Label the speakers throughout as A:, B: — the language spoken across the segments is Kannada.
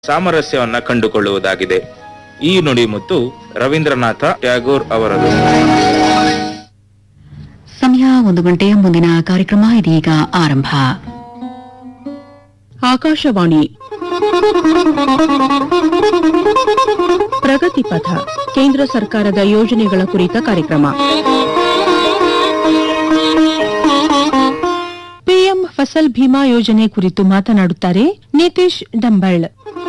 A: ಸಾಮರಸ್ಯವನ್ನ ಕಂಡುಕೊಳ್ಳುವುದಾಗಿದೆ ಈ ನುಡಿಮುತ್ತು ರವೀಂದ್ರನಾಥ ಟ್ಯಾಗೋರ್ ಅವರದು
B: ಸಮಯ ಒಂದು ಗಂಟೆಯ ಮುಂದಿನ ಕಾರ್ಯಕ್ರಮ ಇದೀಗ ಆರಂಭ
C: ಆಕಾಶವಾಣಿ ಪ್ರಗತಿ ಪಥ ಕೇಂದ್ರ ಸರ್ಕಾರದ ಯೋಜನೆಗಳ ಕುರಿತ ಕಾರ್ಯಕ್ರಮ ಪಿಎಂ ಫಸಲ್ ಭೀಮಾ ಯೋಜನೆ ಕುರಿತು ಮಾತನಾಡುತ್ತಾರೆ ನಿತೀಶ್ ಡಂಬಳ್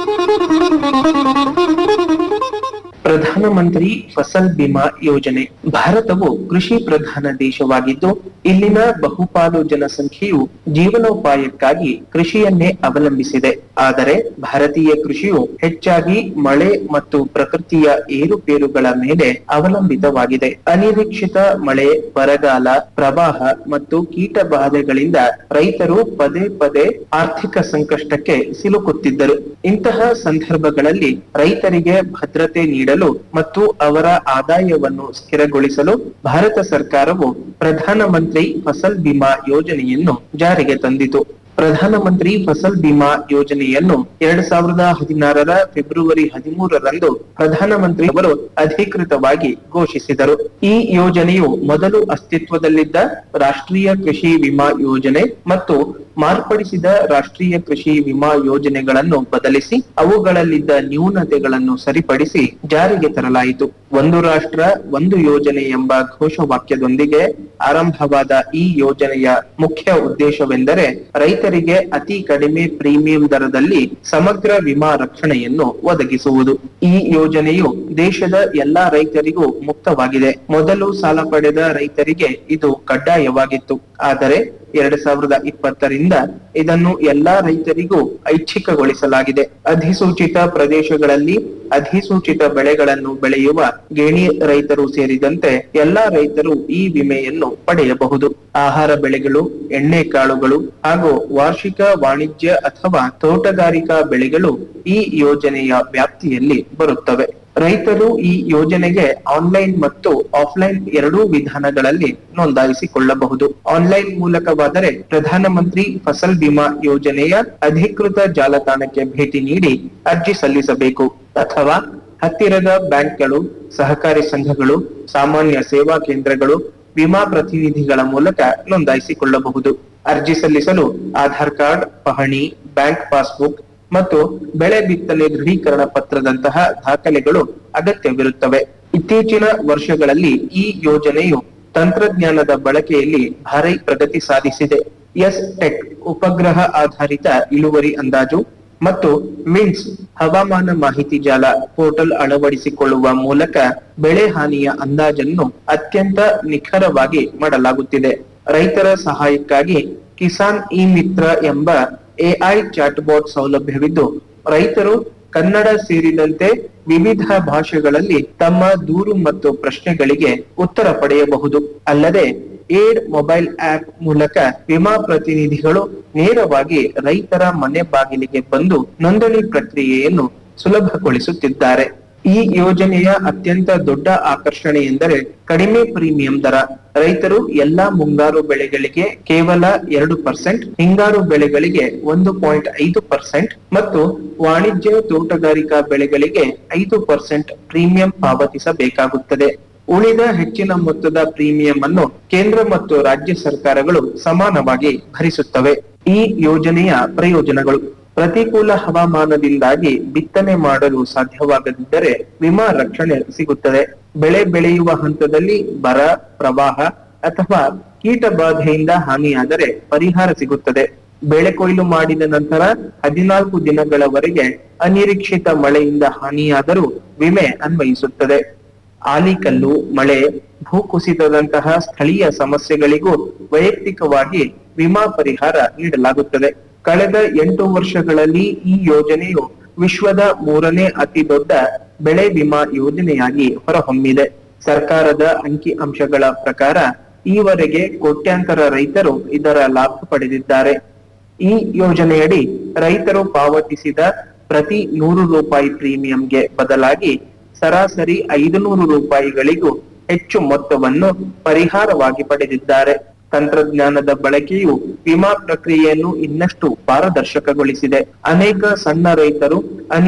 D: ಪ್ರಧಾನಮಂತ್ರಿ ಫಸಲ್ ಬಿಮಾ ಯೋಜನೆ ಭಾರತವು ಕೃಷಿ ಪ್ರಧಾನ ದೇಶವಾಗಿದ್ದು ಇಲ್ಲಿನ ಬಹುಪಾಲು ಜನಸಂಖ್ಯೆಯು ಜೀವನೋಪಾಯಕ್ಕಾಗಿ ಕೃಷಿಯನ್ನೇ ಅವಲಂಬಿಸಿದೆ ಆದರೆ ಭಾರತೀಯ ಕೃಷಿಯು ಹೆಚ್ಚಾಗಿ ಮಳೆ ಮತ್ತು ಪ್ರಕೃತಿಯ ಏರುಪೇರುಗಳ ಮೇಲೆ ಅವಲಂಬಿತವಾಗಿದೆ ಅನಿರೀಕ್ಷಿತ ಮಳೆ ಬರಗಾಲ ಪ್ರವಾಹ ಮತ್ತು ಕೀಟ ಬಾಧೆಗಳಿಂದ ರೈತರು ಪದೇ ಪದೇ ಆರ್ಥಿಕ ಸಂಕಷ್ಟಕ್ಕೆ ಸಿಲುಕುತ್ತಿದ್ದರು ಇಂತಹ ಸಂದರ್ಭಗಳಲ್ಲಿ ರೈತರಿಗೆ ಭದ್ರತೆ ನೀಡಲು ಮತ್ತು ಅವರ ಆದಾಯವನ್ನು ಸ್ಥಿರಗೊಳಿಸಲು ಭಾರತ ಸರ್ಕಾರವು ಪ್ರಧಾನಮಂತ್ರಿ ಫಸಲ್ ಬಿಮಾ ಯೋಜನೆಯನ್ನು ಜಾರಿಗೆ ತಂದಿತು ಪ್ರಧಾನಮಂತ್ರಿ ಫಸಲ್ ಬಿಮಾ ಯೋಜನೆಯನ್ನು ಎರಡ್ ಸಾವಿರದ ಹದಿನಾರರ ಫೆಬ್ರವರಿ ಹದಿಮೂರರಂದು ಪ್ರಧಾನಮಂತ್ರಿ ಅವರು ಅಧಿಕೃತವಾಗಿ ಘೋಷಿಸಿದರು ಈ ಯೋಜನೆಯು ಮೊದಲು ಅಸ್ತಿತ್ವದಲ್ಲಿದ್ದ ರಾಷ್ಟ್ರೀಯ ಕೃಷಿ ವಿಮಾ ಯೋಜನೆ ಮತ್ತು ಮಾರ್ಪಡಿಸಿದ ರಾಷ್ಟ್ರೀಯ ಕೃಷಿ ವಿಮಾ ಯೋಜನೆಗಳನ್ನು ಬದಲಿಸಿ ಅವುಗಳಲ್ಲಿದ್ದ ನ್ಯೂನತೆಗಳನ್ನು ಸರಿಪಡಿಸಿ ಜಾರಿಗೆ ತರಲಾಯಿತು ಒಂದು ರಾಷ್ಟ್ರ ಒಂದು ಯೋಜನೆ ಎಂಬ ಘೋಷವಾಕ್ಯದೊಂದಿಗೆ ಆರಂಭವಾದ ಈ ಯೋಜನೆಯ ಮುಖ್ಯ ಉದ್ದೇಶವೆಂದರೆ ರೈತರಿಗೆ ಅತಿ ಕಡಿಮೆ ಪ್ರೀಮಿಯಂ ದರದಲ್ಲಿ ಸಮಗ್ರ ವಿಮಾ ರಕ್ಷಣೆಯನ್ನು ಒದಗಿಸುವುದು ಈ ಯೋಜನೆಯು ದೇಶದ ಎಲ್ಲಾ ರೈತರಿಗೂ ಮುಕ್ತವಾಗಿದೆ ಮೊದಲು ಸಾಲ ಪಡೆದ ರೈತರಿಗೆ ಇದು ಕಡ್ಡಾಯವಾಗಿತ್ತು ಆದರೆ ಎರಡ್ ಸಾವಿರದ ಇಪ್ಪತ್ತರಿಂದ ಇದನ್ನು ಎಲ್ಲಾ ರೈತರಿಗೂ ಐಚ್ಛಿಕಗೊಳಿಸಲಾಗಿದೆ ಅಧಿಸೂಚಿತ ಪ್ರದೇಶಗಳಲ್ಲಿ ಅಧಿಸೂಚಿತ ಬೆಳೆಗಳನ್ನು ಬೆಳೆಯುವ ಗೇಣಿ ರೈತರು ಸೇರಿದಂತೆ ಎಲ್ಲಾ ರೈತರು ಈ ವಿಮೆಯನ್ನು ಪಡೆಯಬಹುದು ಆಹಾರ ಬೆಳೆಗಳು ಎಣ್ಣೆ ಕಾಳುಗಳು ಹಾಗೂ ವಾರ್ಷಿಕ ವಾಣಿಜ್ಯ ಅಥವಾ ತೋಟಗಾರಿಕಾ ಬೆಳೆಗಳು ಈ ಯೋಜನೆಯ ವ್ಯಾಪ್ತಿಯಲ್ಲಿ ಬರುತ್ತವೆ ರೈತರು ಈ ಯೋಜನೆಗೆ ಆನ್ಲೈನ್ ಮತ್ತು ಆಫ್ಲೈನ್ ಎರಡೂ ವಿಧಾನಗಳಲ್ಲಿ ನೋಂದಾಯಿಸಿಕೊಳ್ಳಬಹುದು ಆನ್ಲೈನ್ ಮೂಲಕವಾದರೆ ಪ್ರಧಾನಮಂತ್ರಿ ಫಸಲ್ ಬಿಮಾ ಯೋಜನೆಯ ಅಧಿಕೃತ ಜಾಲತಾಣಕ್ಕೆ ಭೇಟಿ ನೀಡಿ ಅರ್ಜಿ ಸಲ್ಲಿಸಬೇಕು ಅಥವಾ ಹತ್ತಿರದ ಬ್ಯಾಂಕ್ಗಳು ಸಹಕಾರಿ ಸಂಘಗಳು ಸಾಮಾನ್ಯ ಸೇವಾ ಕೇಂದ್ರಗಳು ವಿಮಾ ಪ್ರತಿನಿಧಿಗಳ ಮೂಲಕ ನೋಂದಾಯಿಸಿಕೊಳ್ಳಬಹುದು ಅರ್ಜಿ ಸಲ್ಲಿಸಲು ಆಧಾರ್ ಕಾರ್ಡ್ ಪಹಣಿ ಬ್ಯಾಂಕ್ ಪಾಸ್ಬುಕ್ ಮತ್ತು ಬೆಳೆ ಬಿತ್ತನೆ ದೃಢೀಕರಣ ಪತ್ರದಂತಹ ದಾಖಲೆಗಳು ಅಗತ್ಯವಿರುತ್ತವೆ ಇತ್ತೀಚಿನ ವರ್ಷಗಳಲ್ಲಿ ಈ ಯೋಜನೆಯು ತಂತ್ರಜ್ಞಾನದ ಬಳಕೆಯಲ್ಲಿ ಭಾರಿ ಪ್ರಗತಿ ಸಾಧಿಸಿದೆ ಎಸ್ ಟೆಕ್ ಉಪಗ್ರಹ ಆಧಾರಿತ ಇಳುವರಿ ಅಂದಾಜು ಮತ್ತು ಮಿನ್ಸ್ ಹವಾಮಾನ ಮಾಹಿತಿ ಜಾಲ ಪೋರ್ಟಲ್ ಅಳವಡಿಸಿಕೊಳ್ಳುವ ಮೂಲಕ ಬೆಳೆ ಹಾನಿಯ ಅಂದಾಜನ್ನು ಅತ್ಯಂತ ನಿಖರವಾಗಿ ಮಾಡಲಾಗುತ್ತಿದೆ ರೈತರ ಸಹಾಯಕ್ಕಾಗಿ ಕಿಸಾನ್ ಇ ಮಿತ್ರ ಎಂಬ ಎಐ ಚಾಟ್ಬೋಟ್ ಸೌಲಭ್ಯವಿದ್ದು ರೈತರು ಕನ್ನಡ ಸೇರಿದಂತೆ ವಿವಿಧ ಭಾಷೆಗಳಲ್ಲಿ ತಮ್ಮ ದೂರು ಮತ್ತು ಪ್ರಶ್ನೆಗಳಿಗೆ ಉತ್ತರ ಪಡೆಯಬಹುದು ಅಲ್ಲದೆ ಏಡ್ ಮೊಬೈಲ್ ಆಪ್ ಮೂಲಕ ವಿಮಾ ಪ್ರತಿನಿಧಿಗಳು ನೇರವಾಗಿ ರೈತರ ಮನೆ ಬಾಗಿಲಿಗೆ ಬಂದು ನೋಂದಣಿ ಪ್ರಕ್ರಿಯೆಯನ್ನು ಸುಲಭಗೊಳಿಸುತ್ತಿದ್ದಾರೆ ಈ ಯೋಜನೆಯ ಅತ್ಯಂತ ದೊಡ್ಡ ಆಕರ್ಷಣೆ ಎಂದರೆ ಕಡಿಮೆ ಪ್ರೀಮಿಯಂ ದರ ರೈತರು ಎಲ್ಲಾ ಮುಂಗಾರು ಬೆಳೆಗಳಿಗೆ ಕೇವಲ ಎರಡು ಪರ್ಸೆಂಟ್ ಹಿಂಗಾರು ಬೆಳೆಗಳಿಗೆ ಒಂದು ಪಾಯಿಂಟ್ ಐದು ಪರ್ಸೆಂಟ್ ಮತ್ತು ವಾಣಿಜ್ಯ ತೋಟಗಾರಿಕಾ ಬೆಳೆಗಳಿಗೆ ಐದು ಪರ್ಸೆಂಟ್ ಪ್ರೀಮಿಯಂ ಪಾವತಿಸಬೇಕಾಗುತ್ತದೆ ಉಳಿದ ಹೆಚ್ಚಿನ ಮೊತ್ತದ ಪ್ರೀಮಿಯಂ ಅನ್ನು ಕೇಂದ್ರ ಮತ್ತು ರಾಜ್ಯ ಸರ್ಕಾರಗಳು ಸಮಾನವಾಗಿ ಭರಿಸುತ್ತವೆ ಈ ಯೋಜನೆಯ ಪ್ರಯೋಜನಗಳು ಪ್ರತಿಕೂಲ ಹವಾಮಾನದಿಂದಾಗಿ ಬಿತ್ತನೆ ಮಾಡಲು ಸಾಧ್ಯವಾಗದಿದ್ದರೆ ವಿಮಾ ರಕ್ಷಣೆ ಸಿಗುತ್ತದೆ ಬೆಳೆ ಬೆಳೆಯುವ ಹಂತದಲ್ಲಿ ಬರ ಪ್ರವಾಹ ಅಥವಾ ಕೀಟ ಬಾಧೆಯಿಂದ ಹಾನಿಯಾದರೆ ಪರಿಹಾರ ಸಿಗುತ್ತದೆ ಬೆಳೆ ಕೊಯ್ಲು ಮಾಡಿದ ನಂತರ ಹದಿನಾಲ್ಕು ದಿನಗಳವರೆಗೆ ಅನಿರೀಕ್ಷಿತ ಮಳೆಯಿಂದ ಹಾನಿಯಾದರೂ ವಿಮೆ ಅನ್ವಯಿಸುತ್ತದೆ ಆಲಿಕಲ್ಲು ಮಳೆ ಭೂಕುಸಿತದಂತಹ ಸ್ಥಳೀಯ ಸಮಸ್ಯೆಗಳಿಗೂ ವೈಯಕ್ತಿಕವಾಗಿ ವಿಮಾ ಪರಿಹಾರ ನೀಡಲಾಗುತ್ತದೆ ಕಳೆದ ಎಂಟು ವರ್ಷಗಳಲ್ಲಿ ಈ ಯೋಜನೆಯು ವಿಶ್ವದ ಮೂರನೇ ಅತಿ ದೊಡ್ಡ ಬೆಳೆ ವಿಮಾ ಯೋಜನೆಯಾಗಿ ಹೊರಹೊಮ್ಮಿದೆ ಸರ್ಕಾರದ ಅಂಕಿ ಅಂಶಗಳ ಪ್ರಕಾರ ಈವರೆಗೆ ಕೋಟ್ಯಾಂತರ ರೈತರು ಇದರ ಲಾಭ ಪಡೆದಿದ್ದಾರೆ ಈ ಯೋಜನೆಯಡಿ ರೈತರು ಪಾವತಿಸಿದ ಪ್ರತಿ ನೂರು ರೂಪಾಯಿ ಪ್ರೀಮಿಯಂಗೆ ಬದಲಾಗಿ ಸರಾಸರಿ ಐದುನೂರು ರೂಪಾಯಿಗಳಿಗೂ ಹೆಚ್ಚು ಮೊತ್ತವನ್ನು ಪರಿಹಾರವಾಗಿ ಪಡೆದಿದ್ದಾರೆ ತಂತ್ರಜ್ಞಾನದ ಬಳಕೆಯು ವಿಮಾ ಪ್ರಕ್ರಿಯೆಯನ್ನು ಇನ್ನಷ್ಟು ಪಾರದರ್ಶಕಗೊಳಿಸಿದೆ ಅನೇಕ ಸಣ್ಣ ರೈತರು